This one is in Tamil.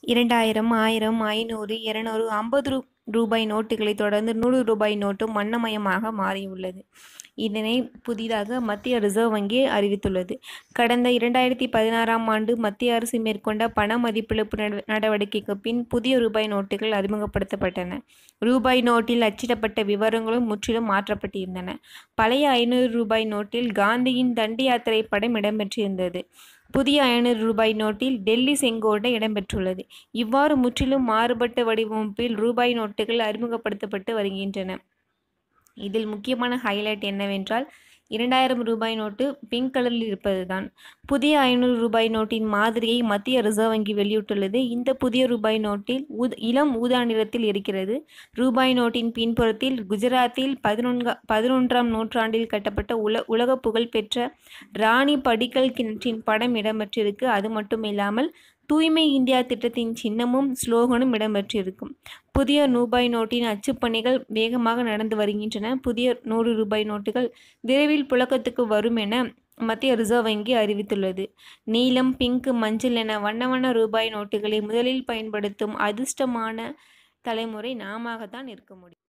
இரண்டாயிரம் ஆயிரம் ஐநூறு இருநூறு ஐம்பது ரூ ரூபாய் நோட்டுகளை தொடர்ந்து நூறு ரூபாய் நோட்டும் வண்ணமயமாக மாறியுள்ளது இதனை புதிதாக மத்திய ரிசர்வ் வங்கி அறிவித்துள்ளது கடந்த இரண்டாயிரத்தி பதினாறாம் ஆண்டு மத்திய அரசு மேற்கொண்ட பண மதிப்பிழப்பு நட- நடவடிக்கைக்கு பின் புதிய ரூபாய் நோட்டுகள் அறிமுகப்படுத்தப்பட்டன ரூபாய் நோட்டில் அச்சிடப்பட்ட விவரங்களும் முற்றிலும் மாற்றப்பட்டிருந்தன பழைய ஐநூறு ரூபாய் நோட்டில் காந்தியின் தண்டி யாத்திரை படம் இடம்பெற்றிருந்தது புதிய ஐநூறு ரூபாய் நோட்டில் டெல்லி செங்கோட்டை இடம்பெற்றுள்ளது இவ்வாறு முற்றிலும் மாறுபட்ட வடிவமைப்பில் ரூபாய் நோட்டுகள் அறிமுகப்படுத்தப்பட்டு வருகின்றன இதில் முக்கியமான ஹைலைட் என்னவென்றால் இரண்டாயிரம் ரூபாய் நோட்டு பிங்க் கலரில் இருப்பதுதான் புதிய ஐநூறு ரூபாய் நோட்டின் மாதிரியை மத்திய ரிசர்வ் வங்கி வெளியிட்டுள்ளது இந்த புதிய ரூபாய் நோட்டில் ஊத இளம் ஊதா நிறத்தில் இருக்கிறது ரூபாய் நோட்டின் பின்புறத்தில் குஜராத்தில் பதினொன்கா பதினொன்றாம் நூற்றாண்டில் கட்டப்பட்ட உல உலக புகழ்பெற்ற ராணி படிக்கல் கிணற்றின் படம் இடம்பெற்றிருக்கு அது மட்டும் இல்லாமல் தூய்மை இந்தியா திட்டத்தின் சின்னமும் ஸ்லோகனும் இடம்பெற்றிருக்கும் புதிய ரூபாய் நோட்டின் அச்சுப்பணிகள் வேகமாக நடந்து வருகின்றன புதிய நூறு ரூபாய் நோட்டுகள் விரைவில் புழக்கத்துக்கு வரும் என மத்திய ரிசர்வ் வங்கி அறிவித்துள்ளது நீலம் பிங்க் மஞ்சள் என வண்ண வண்ண ரூபாய் நோட்டுகளை முதலில் பயன்படுத்தும் அதிர்ஷ்டமான தலைமுறை நாம தான் இருக்க முடியும்